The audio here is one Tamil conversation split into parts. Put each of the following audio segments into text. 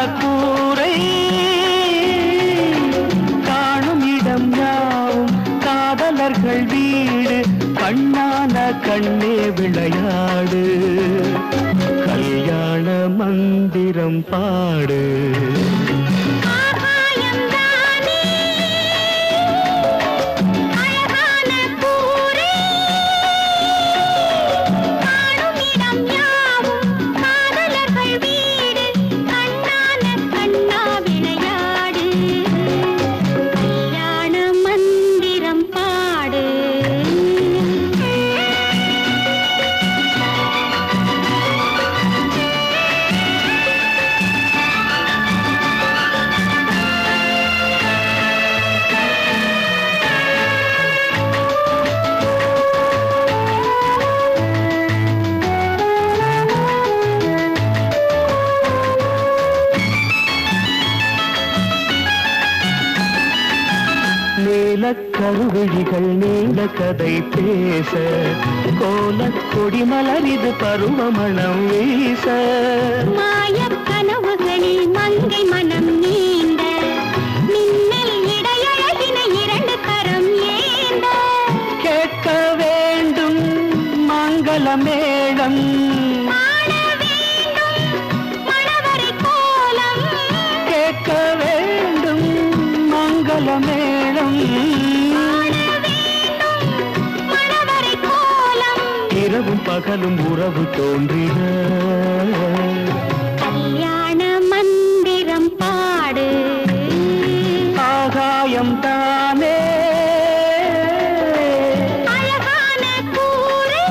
கூரை காணும் இடம் யாவும் காதலர்கள் வீடு கண்ணான கண்ணே விளையாடு கல்யாண மந்திரம் பாடு ஆகாயம்தானே அழகான கூரை காணும் இடம் யாவும் காதலர்கள் வீடு கண்ணான கண்ணா விளையாடு கல்யாண மந்திரம் பாடு நீலக்கருவிழிகள் நீண்ட கதை பேச கோலக் கொடி மலரிது பருவமணம் வீச மாயக் கனவுகளில் மங்கை மனம் நீண்ட மின்னல் இடையழகின இரண்டு கரம் ஏந்த கேட்க வேண்டும் மங்கள மேளம் காண வேண்டும் மணவரை கோலம் கேட்க வேண்டும் மங்கள மேளம் காண வேண்டும் மணவரை கோலம் இரவும் பகலும் உறவு தோன்றின கல்யாண மந்திரம் பாடு ஆகாயம் தானே அழகான கூரை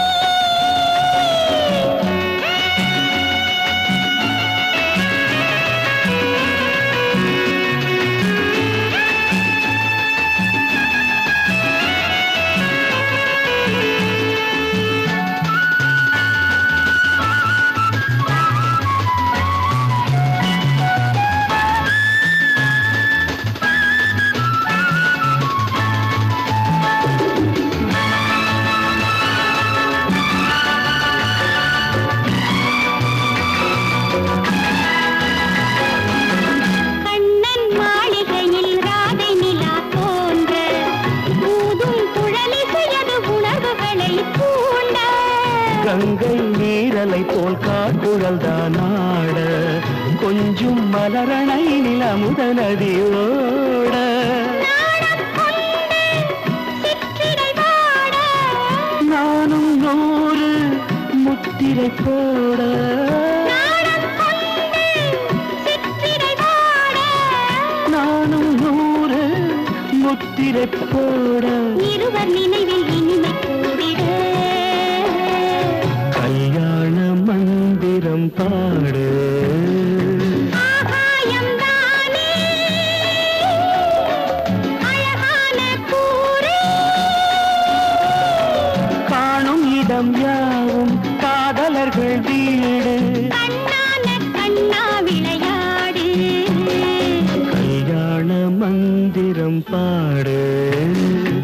கண்ணன் மாளிகையில் ராதை நிலா தோன்ற ஊதும் குழலிசையது உணர்வுகளை தூண்ட கங்கை நீரலை போல் காட்டுழல் தானாட கொஞ்சம் மலரணை நிலமுத நதி ஓட நாணம் கொண்டு சிற்றிடை வாட நானும் நூறு முத்திரை போட நாணம் கொண்டு சிற்றிடை வாட நானும் நூறு முத்திரை போட இருவர் நினைவில் இனிமை கூடிட கல்யாண மந்திரம் பாடு ஆகாயம்தானே அழகான கூரை காணும் இடம் யாவும் காதலர்கள் வீடு கண்ணான கண்ணா விளையாடு கல்யாண மந்திரம் பாடு